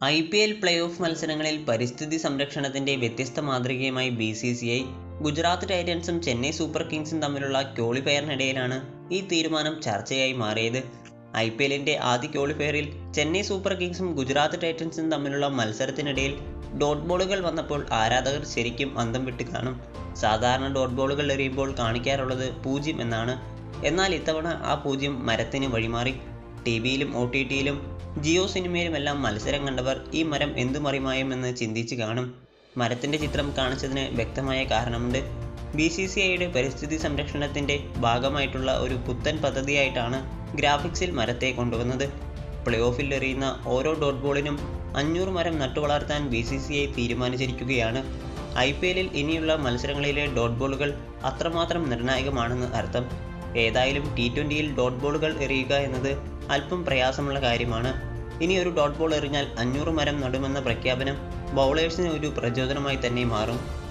I P L play off മത്സരങ്ങളിൽ പരിസ്ഥിതി സംരക്ഷണത്തിന്റെ വ്യത്യസ്ത മാതൃകയുമായി B C C I Gujarat ടൈറ്റൻസും ചെന്നൈ സൂപ്പർ കിങ്സും തമ്മിലുള്ള ക്വാളിഫയറിനിടയിലാണ് ഈ തീരുമാനം ചർച്ചയായി മാറിയത് ഐ പി എല്ലിന്റെ ആദ്യ ക്വാളിഫയറിൽ ചെന്നൈ സൂപ്പർ കിങ്സും ഗുജറാത്ത് ടൈറ്റൻസും തമ്മിലുള്ള മത്സരത്തിനിടയിൽ ഡോട്ട് ബോളുകൾ വന്നപ്പോൾ ആരാധകർ ശരിക്കും അന്തം വിട്ട് കാണും സാധാരണ ഡോട്ട് ബോളുകൾ എറിയുമ്പോൾ കാണിക്കാറുള്ളത് പൂജ്യം എന്നാണ് എന്നാൽ ഇത്തവണ ആ പൂജ്യം മരത്തിന് വഴിമാറി ടി വിയിലും ഒ ടി ടിയിലും ജിയോ സിനിമയിലുമെല്ലാം മത്സരം കണ്ടവർ ഈ മരം എന്തു മറിമായുമെന്ന് ചിന്തിച്ച് കാണും മരത്തിൻ്റെ ചിത്രം കാണിച്ചതിന് വ്യക്തമായ കാരണമുണ്ട് ബി സി സി ഐയുടെ പരിസ്ഥിതി സംരക്ഷണത്തിൻ്റെ ഭാഗമായിട്ടുള്ള ഒരു പുത്തൻ പദ്ധതിയായിട്ടാണ് ഗ്രാഫിക്സിൽ മരത്തെ കൊണ്ടുവന്നത് പ്ലേ ഓഫിൽ എറിയുന്ന ഓരോ ഡോട്ട് ബോളിനും അഞ്ഞൂറ് മരം നട്ടുവളർത്താൻ ബി സി സി ഐ തീരുമാനിച്ചിരിക്കുകയാണ് ഐ പി എല്ലിൽ ഇനിയുള്ള മത്സരങ്ങളിലെ ഡോട്ട് ബോളുകൾ അത്രമാത്രം നിർണായകമാണെന്ന് അർത്ഥം ഏതായാലും ടി ട്വൻ്റിയിൽ ഡോട്ട് ബോളുകൾ എറിയുക എന്നത് അല്പം പ്രയാസമുള്ള കാര്യമാണ് ഇനി ഒരു ഡോട്ട് ബോൾ എറിഞ്ഞാൽ അഞ്ഞൂറ് മരം നടുമെന്ന പ്രഖ്യാപനം ബൗളേഴ്സിന് ഒരു പ്രചോദനമായി തന്നെ മാറും